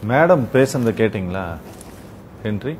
Madam பேசுனதை கேட்டிங்களா Henry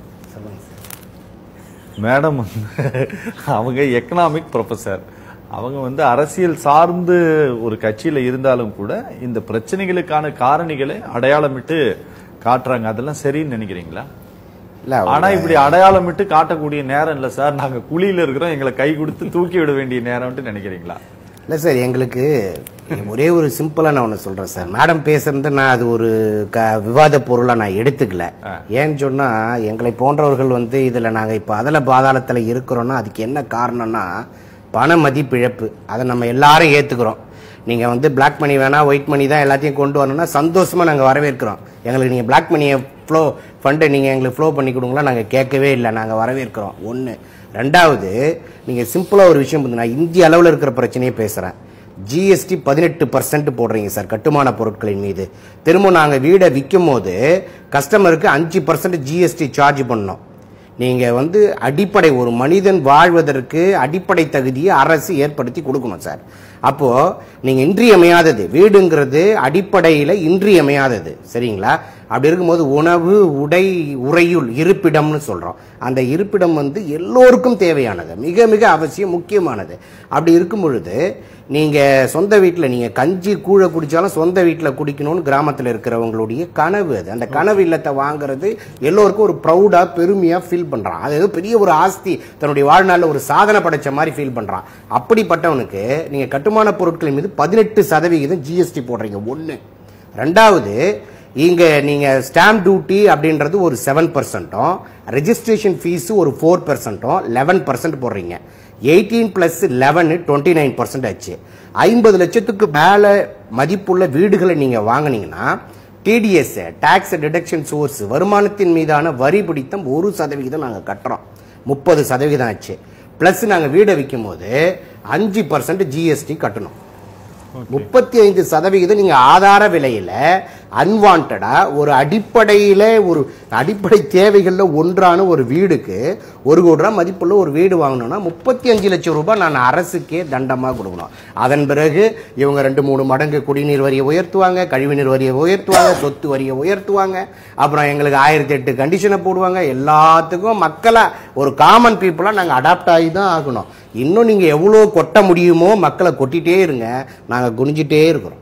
madam வந்து அவங்க எக்கனாமிக் ப்ரொஃபஸர் அவங்க வந்து அரசியல் சார்ந்து ஒரு கட்சியில இருந்தாலும் கூட இந்த பிரச்சனைகளுக்கான காரணிகளை அடையாளமிட்டு காட்டுறாங்க அதெல்லாம் சரின்னு நினைக்கிறீங்களா இல்ல ஆனா இப்படி அடையாளமிட்டு காட்டக்கூடிய நேரம் இல்ல சார் நாங்க குழியில இருக்கிறோம் எங்களை கை கொடுத்து தூக்கி விட வேண்டிய நேரம்னு நினைக்கிறீங்களா இல்லை சார் எங்களுக்கு ஒரே ஒரு சிம்பிளாக நான் ஒன்று சொல்கிறேன் சார் மேடம் பேசுறது நான் அது ஒரு க விவாத பொருளாக நான் எடுத்துக்கல ஏன்னு சொன்னால் எங்களை போன்றவர்கள் வந்து இதில் நாங்கள் இப்போ அதில் பாதாளத்தில் இருக்கிறோன்னா அதுக்கு என்ன காரணம்னா பண மதிப்பிழப்பு அதை நம்ம எல்லாரும் ஏற்றுக்கிறோம் நீங்கள் வந்து பிளாக் மணி வேணாம் ஒயிட் மணி தான் எல்லாத்தையும் கொண்டு வரணும்னா சந்தோஷமாக நாங்கள் வரவேற்கிறோம் எங்களுக்கு நீங்கள் பிளாக் மணியை ஃப்ளோ ஃபண்டை நீங்கள் எங்களுக்கு ஃப்ளோ பண்ணி கொடுங்களா நாங்கள் கேட்கவே இல்லை நாங்கள் வரவேற்கிறோம் ஒன்று ரெண்டாவது நீங்கள் சிம்பிளாக ஒரு விஷயம் வந்து நான் இந்திய அளவில் இருக்கிற பிரச்சனையே பேசுகிறேன் ஜிஎஸ்டி பதினெட்டு பர்சன்ட் போடுறீங்க சார் கட்டுமான பொருட்களின் மீது திரும்ப நாங்கள் வீடை விற்கும் போது கஸ்டமருக்கு அஞ்சு பர்சன்ட் ஜிஎஸ்டி சார்ஜ் பண்ணோம் நீங்க வந்து அடிப்படை ஒரு மனிதன் வாழ்வதற்கு அடிப்படை தகுதியை அரசு ஏற்படுத்தி கொடுக்கணும் சார் அப்போ நீங்க இன்றியமையாதது வீடுங்கிறது அடிப்படையில இன்றியமையாதது சரிங்களா அப்படி இருக்கும்போது உணவு உடை உறையுள் இருப்பிடம்னு சொல்றோம் அந்த இருப்பிடம் வந்து எல்லோருக்கும் தேவையானது மிக மிக அவசியம் முக்கியமானது அப்படி இருக்கும் பொழுது நீங்க சொந்த வீட்டில் நீங்க கஞ்சி கூழ குடிச்சாலும் சொந்த வீட்டில் குடிக்கணும்னு கிராமத்தில் இருக்கிறவங்களுடைய கனவு அது அந்த கனவு இல்லத்தை வாங்குறது எல்லோருக்கும் ஒரு ப்ரௌடா பெருமையா ஃபீல் பண்றான் அது ஏதோ பெரிய ஒரு ஆஸ்தி தன்னுடைய வாழ்நாளில் ஒரு சாதனை படைச்ச மாதிரி ஃபீல் பண்றான் அப்படிப்பட்டவனுக்கு நீங்க கட்டுமான பொருட்களின் மீது பதினெட்டு சதவிகிதம் ஜிஎஸ்டி போடுறீங்க ஒன்று ரெண்டாவது இங்க நீங்க ஸ்டாம்ப் டியூட்டி அப்படின்றது ஒரு செவன் பர்சன்ட்டும் ரெஜிஸ்ட்ரேஷன் ஃபீஸ் ஒரு ஃபோர் பர்சன்ட்டும் லெவன் பர்சன்ட் போடுறீங்க eighteen plus eleven twenty nine percent ஆச்சு ஐம்பது லட்சத்துக்கு மேல மதிப்புள்ள வீடுகளை நீங்க வாங்குனீங்கன்னா டிடிஎஸ் டாக்ஸ் டிடக்ஷன் சோர்ஸ் வருமானத்தின் மீதான வரி பிடித்தம் ஒரு சதவிகிதம் நாங்கள் கட்டுறோம் முப்பது சதவிகிதம் ஆச்சு ப்ளஸ் நாங்கள் வீடை விற்கும் போது அஞ்சு பர்சன்ட் ஜிஎஸ்டி கட்டணும் முப்பத்தி ஐந்து சதவிகிதம் நீங்க ஆதார விலையில அன்வான்டா ஒரு அடிப்படையில ஒரு அடிப்படை தேவைகள்ல ஒன்றான ஒரு வீடுக்கு ஒரு கோடி ரூபாய் மதிப்புள்ள ஒரு வீடு வாங்கணும்னா முப்பத்தி அஞ்சு லட்சம் ரூபாய் நான் அரசுக்கே தண்டமா கொடுக்கணும் அதன் பிறகு இவங்க ரெண்டு மூணு மடங்கு குடிநீர் வரியை உயர்த்துவாங்க கழிவுநீர் வரியை உயர்த்துவாங்க சொத்து வரியை உயர்த்துவாங்க அப்புறம் எங்களுக்கு ஆயிரத்தி எட்டு கண்டிஷனை போடுவாங்க எல்லாத்துக்கும் மக்களா ஒரு காமன் பீப்புளா நாங்க அடாப்ட் ஆகி தான் ஆகணும் இன்னும் நீங்க எவ்வளவு கொட்ட முடியுமோ மக்களை கொட்டிட்டே இருங்க நாங்க குனிஞ்சிட்டே இருக்கிறோம்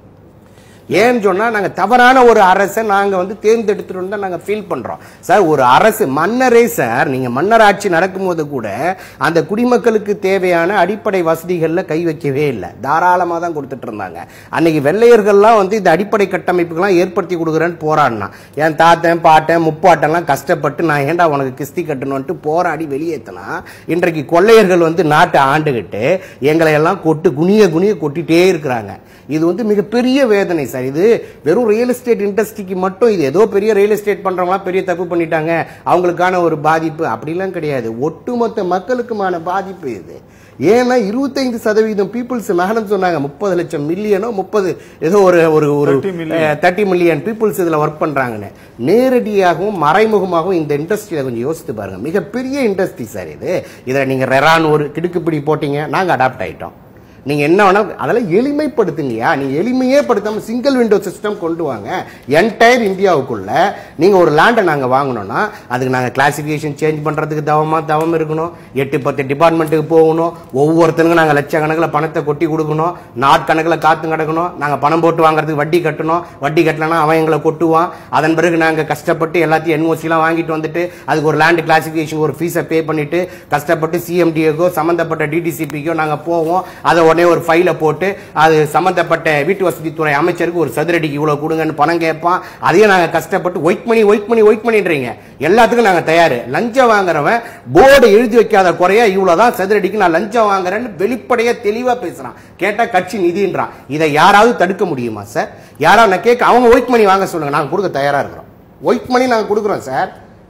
ஏன்னு சொன்னா நாங்க தவறான ஒரு அரசை நாங்க வந்து தேர்ந்தெடுத்துட்டு தான் நாங்க ஃபீல் பண்றோம் சார் ஒரு அரசு மன்னரே சார் நீங்க மன்னர் ஆட்சி நடக்கும்போது கூட அந்த குடிமக்களுக்கு தேவையான அடிப்படை வசதிகள்ல கை வைக்கவே இல்லை தாராளமா தான் கொடுத்துட்டு இருந்தாங்க அன்னைக்கு வெள்ளையர்கள்லாம் வந்து இந்த அடிப்படை கட்டமைப்புகள்லாம் ஏற்படுத்தி கொடுக்குறேன்னு போராடினா என் தாத்தன் பாட்டன் முப்பாட்டன்லாம் கஷ்டப்பட்டு நான் ஏன்டா உனக்கு கிஸ்தி கட்டணும்ட்டு போராடி வெளியேற்றினா இன்றைக்கு கொள்ளையர்கள் வந்து நாட்டை ஆண்டுகிட்டு எங்களை எல்லாம் கொட்டு குனிய குனிய கொட்டிட்டே இருக்கிறாங்க இது வந்து மிகப்பெரிய வேதனை சார் இது வெறும் ரியல் எஸ்டேட் இண்டஸ்ட்ரிக்கு மட்டும் இது ஏதோ பெரிய ரியல் எஸ்டேட் பண்றவங்களாம் பெரிய தப்பு பண்ணிட்டாங்க அவங்களுக்கான ஒரு பாதிப்பு அப்படிலாம் கிடையாது ஒட்டுமொத்த மக்களுக்குமான பாதிப்பு இது ஏன்னா இருபத்தைந்து சதவீதம் பீப்புள்ஸ் மேடம் சொன்னாங்க முப்பது லட்சம் மில்லியனோ முப்பது ஏதோ ஒரு ஒரு ஒரு 30 million. தேர்ட்டி மில்லியன் பீப்புள்ஸ் இதுல ஒர்க் பண்றாங்கன்னு நேரடியாகவும் மறைமுகமாகவும் இந்த இண்டஸ்ட்ரியில கொஞ்சம் யோசித்து பாருங்க மிகப்பெரிய இண்டஸ்ட்ரி சார் இது இதுல நீங்க ரெரான் ஒரு கிடுக்குப்பிடி போட்டீங்க நாங்க அடாப்ட் ஆயிட்டோம் நீங்க என்ன வேணா அதெல்லாம் எளிமைப்படுத்துங்கயா நீங்க எளிமையே படுத்தாம சிங்கிள் விண்டோ சிஸ்டம் கொண்டு வாங்க என்டையர் இந்தியாவுக்குள்ள நீங்க ஒரு லேண்டை நாங்க வாங்கணும்னா அதுக்கு நாங்க கிளாசிபிகேஷன் சேஞ்ச் பண்றதுக்கு தவமா தவம் இருக்கணும் எட்டு பத்து டிபார்ட்மெண்ட்டுக்கு போகணும் ஒவ்வொருத்தனுக்கும் நாங்க லட்சக்கணக்கில் பணத்தை கொட்டி கொடுக்கணும் நாட்கணக்கில் காத்து கிடக்கணும் நாங்க பணம் போட்டு வாங்குறதுக்கு வட்டி கட்டணும் வட்டி கட்டலனா அவன் எங்களை கொட்டுவான் அதன் பிறகு நாங்க கஷ்டப்பட்டு எல்லாத்தையும் என்ஓசி எல்லாம் வாங்கிட்டு வந்துட்டு அதுக்கு ஒரு லேண்ட் கிளாசிபிகேஷன் ஒரு ஃபீஸை பே பண்ணிட்டு கஷ்டப்பட்டு சிஎம்டிஏக்கோ சம்பந்தப்பட்ட டிடிசிபிக்கோ நாங்க போவோம் அதை உடனே ஒரு ஃபைலை போட்டு அது சம்பந்தப்பட்ட வீட்டு வசதித்துறை அமைச்சருக்கு ஒரு சதுரடிக்கு இவ்வளவு கொடுங்கன்னு பணம் கேட்பான் அதையும் நாங்க கஷ்டப்பட்டு white money white money white பண்ணின்றீங்க எல்லாத்துக்கும் நாங்க தயாரு லஞ்சம் வாங்குறவன் போர்டு எழுதி வைக்காத குறையா இவ்வளவுதான் சதுரடிக்கு நான் லஞ்சம் வாங்குறேன்னு வெளிப்படையா தெளிவா பேசுறான் கேட்டா கட்சி நிதின்றான் இதை யாராவது தடுக்க முடியுமா சார் யாராவது நான் கேட்க அவங்க ஒயிட் மணி வாங்க சொல்லுங்க நாங்க கொடுக்க தயாரா இருக்கிறோம் ஒயிட் மணி நாங்க கொடுக்குறோம் சார்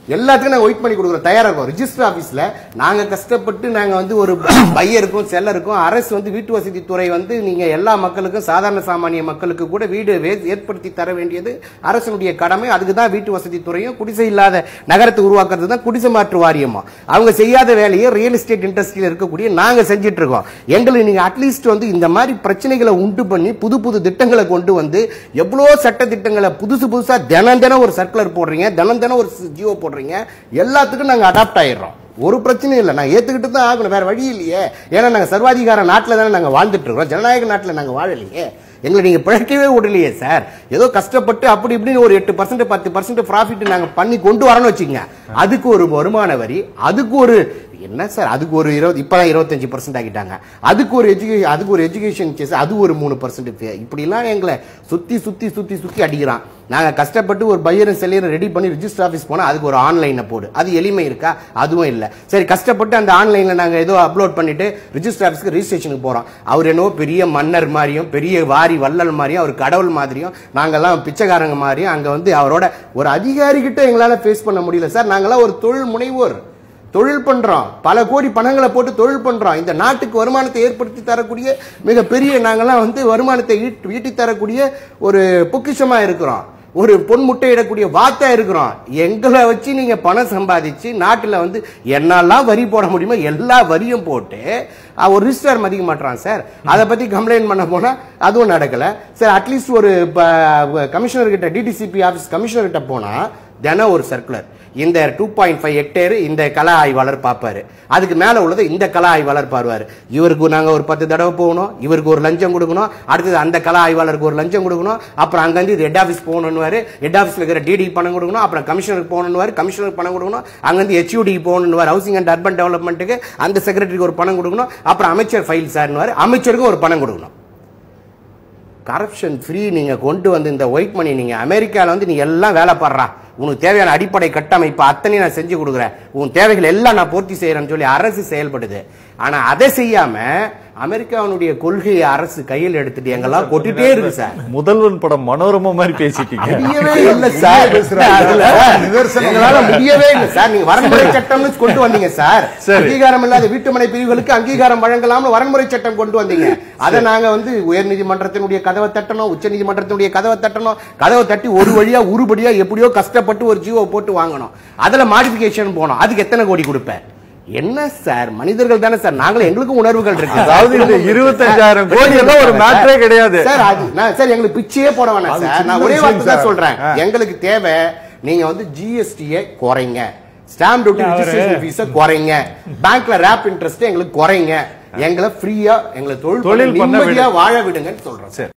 எல்லாத்துக்கும் நாங்க ஒயிட் பண்ணி கொடுக்குறோம் தயாரா இருக்கோம் ரிஜிஸ்டர் ஆபீஸ்ல நாங்க கஷ்டப்பட்டு நாங்க வந்து ஒரு பையருக்கும் செல்லருக்கும் அரசு வந்து வீட்டு வசதி துறை வந்து நீங்க எல்லா மக்களுக்கும் சாதாரண சாமானிய மக்களுக்கு கூட வீடு வே- ஏற்படுத்தி தர வேண்டியது அரசனுடைய கடமை அதுக்கு தான் வீட்டு வசதி துறையும் குடிசை இல்லாத நகரத்தை உருவாக்குறது தான் குடிசை மாற்று வாரியமா அவங்க செய்யாத வேலையை ரியல் எஸ்டேட் இண்டஸ்ட்ரியில் இருக்கக்கூடிய நாங்க செஞ்சிட்டு இருக்கோம் எங்களுக்கு நீங்க அட்லீஸ்ட் வந்து இந்த மாதிரி பிரச்சனைகளை உண்டு பண்ணி புது புது திட்டங்களை கொண்டு வந்து எவ்வளோ சட்ட திட்டங்களை புதுசு புதுசா தினம் தினம் ஒரு சர்க்குலர் போடுறீங்க தினம் தினம் ஒரு ஜியோ போடுறீங்க எல்லாத்துக்கும் நாங்க அடாப்ட் ஆயிடுறோம் ஒரு பிரச்சனையும் இல்லை நான் ஏத்துக்கிட்டு தான் ஆகணும் வேற வழி இல்லையே ஏன்னா நாங்க சர்வாதிகார நாட்டில் தானே நாங்க வாழ்ந்துட்டு இருக்கோம் ஜனநாயக நாட்டில் நாங்க வாழலையே எங்களை நீங்க பிழைக்கவே விடலையே சார் ஏதோ கஷ்டப்பட்டு அப்படி இப்படின்னு ஒரு எட்டு பர்சன்ட் பத்து பர்சன்ட் ப்ராஃபிட் நாங்க பண்ணி கொண்டு வரணும்னு வச்சுக்கோங்க அதுக்கு ஒரு வருமான வரி அதுக்கு ஒரு என்ன சார் அதுக்கு ஒரு இருபது இப்பதான் இருபத்தஞ்சு பர்சன்ட் ஆக்கிட்டாங்க அதுக்கு ஒரு எஜுகேஷன் அதுக்கு ஒரு எஜுகேஷன் சேஸ் அது ஒரு மூணு பர்சன்ட் இப்படிலாம் எங்களை சுத்தி சுத்தி சுத்தி சுத்தி அடிக்கிறான் நாங்க கஷ்டப்பட்டு ஒரு பையரும் செல்லியரும் ரெடி பண்ணி ரிஜிஸ்டர் ஆஃபீஸ் போனா அதுக்கு ஒரு ஆன்லைனை போடு அது எளிமை இருக்கா அதுவும் இல்ல சரி கஷ்டப்பட்டு அந்த ஆன்லைன்ல நாங்க ஏதோ அப்லோட் பண்ணிட்டு ரிஜிஸ்டர் ஆஃபீஸ்க்கு ரிஜிஸ்ட்ரேஷனுக்கு போறோம் அவர் என்னவோ பெரிய மன்னர் மாதிரியும் பெரிய வாரி வள்ளல் மாதிரியும் அவர் கடவுள் மாதிரியும் நாங்கெல்லாம் பிச்சைக்காரங்க மாதிரியும் அங்க வந்து அவரோட ஒரு அதிகாரி கிட்ட எங்களால ஃபேஸ் பண்ண முடியல சார் நாங்கெல்லாம் ஒரு தொழில் முனைவோர் தொழில் பண்றோம் பல கோடி பணங்களை போட்டு தொழில் பண்றோம் இந்த நாட்டுக்கு வருமானத்தை ஏற்படுத்தி தரக்கூடிய மிகப்பெரிய நாங்கெல்லாம் வந்து வருமானத்தை ஈட்- ஈட்டி தரக்கூடிய ஒரு பொக்கிஷமா இருக்கிறோம் ஒரு பொன் முட்டையிடக்கூடிய வாத்தா இருக்கிறோம் எங்களை வச்சு நீங்க பணம் சம்பாதிச்சு நாட்டுல வந்து என்னெல்லாம் வரி போட முடியுமோ எல்லா வரியும் போட்டு அஹ், ஒரு ரிஜிஸ்டர் மதிக்க மாட்டான் சார் அதை பத்தி கம்ப்ளைண்ட் பண்ண போனா அதுவும் நடக்கல சார் அட்லீஸ்ட் ஒரு கமிஷனர் கிட்ட டிடிசிபி ஆபீஸ் கமிஷனர் கிட்ட போனா தினம் ஒரு சர்க்குலர் இந்த டூ பாயிண்ட் ஃபைவ் ஹெக்டேர் இந்த கலா ஆய்வாளர் பார்ப்பாரு அதுக்கு மேல உள்ளது இந்த கலா ஆய்வாளர் பாருவாரு இவருக்கு நாங்க ஒரு பத்து தடவை போகணும் இவருக்கு ஒரு லஞ்சம் கொடுக்கணும் அடுத்தது அந்த கலா ஆய்வாளருக்கு ஒரு லஞ்சம் கொடுக்கணும் அப்புறம் அங்கிருந்து இது ஹெட் ஆஃபீஸ் போகணும்னு ஹெட் ஆஃபீஸ்ல இருக்கிற டிடி பணம் கொடுக்கணும் அப்புறம் கமிஷனருக்கு போகணும்னு கமிஷனருக்கு பணம் கொடுக்கணும் அங்கிருந்து ஹெச்யூடி போகணும்னு ஹவுசிங் அண்ட் அர்பன் டெவலப்மெண்ட்டுக்கு அந்த செக்ரட்டரிக்கு ஒரு பணம் கொடுக்கணும் அப்புறம் அமைச்சர் ஃபைல் சார்னு அமைச்சருக்கும் ஒரு பணம் கொடுக்கணும் கரப்ஷன் ஃப்ரீ நீங்க கொண்டு வந்து இந்த ஒயிட் மணி நீங்க அமெரிக்கால வந்து நீ எல்லாம் வேலை பாடுறா உனக்கு தேவையான அடிப்படை கட்டமைப்பு அத்தனையும் நான் செஞ்சு கொடுக்குறேன் உன் தேவைகள் எல்லாம் நான் பூர்த்தி செய்யறேன்னு சொல்லி அரசு செயல்படுது ஆனா அதை செய்யாம அமெரிக்காவினுடைய கொள்கையை அரசு கையில் எடுத்துட்டு எங்கெல்லாம் கொட்டிட்டே இருக்கு சார் முதல்வன் படம் மனோரமா மாதிரி பேசிட்டீங்க முடியவே இல்ல சார் அதுல எங்களால முடியவே இல்ல சார் நீங்க வரன்முறை சட்டம்னு கொண்டு வந்தீங்க சார் சரி. அங்கீகாரம் இல்லாத வீட்டுமனை பிரிவுகளுக்கு அங்கீகாரம் வழங்கலாம்னு வரன்முறை சட்டம் கொண்டு வந்தீங்க அதை நாங்க வந்து உயர் நீதிமன்றத்தினுடைய கதவை தட்டணும் உச்ச நீதிமன்றத்தினுடைய கதவை தட்டணும் கதவை தட்டி ஒரு வழியா உருபடியா எப்படியோ கஷ்டப்பட்டு ஒரு ஜீவோ போட்டு வாங்கணும் அதுல மாடிபிகேஷன் போனோம் அதுக்கு எத்தனை கோடி கொடுப்பேன் என்ன சார் மனிதர்கள் தானே சார் நாங்களும் எங்களுக்கும் உணர்வுகள் இருக்கு அதாவது இந்த 25,000 கோடி எல்லாம் ஒரு மேட்டரே கிடையாது. சார் அது நான் சார் எங்களுக்கு பிச்சையே போட வேணாம் அது சார் நான் சின்ன ஒரே விஷயம் வார்த்தை தான் சார். சொல்றேன் எங்களுக்கு தேவை நீங்க வந்து ஜிஎஸ்டியை குறைங்க ஸ்டாம்ப் டியூட்டி ரிஜிஸ்ட்ரேஷன் ஃபீஸ குறைங்க பேங்க்ல ரேப் இன்ட்ரெஸ்ட் எங்களுக்கு குறைங்க எங்களை ஃப்ரீயா எங்களை தொழில் தொழில் தொழில் பண்ண நிம்மதியா வாழ விடுங்கன்னு சொல்றேன் சரி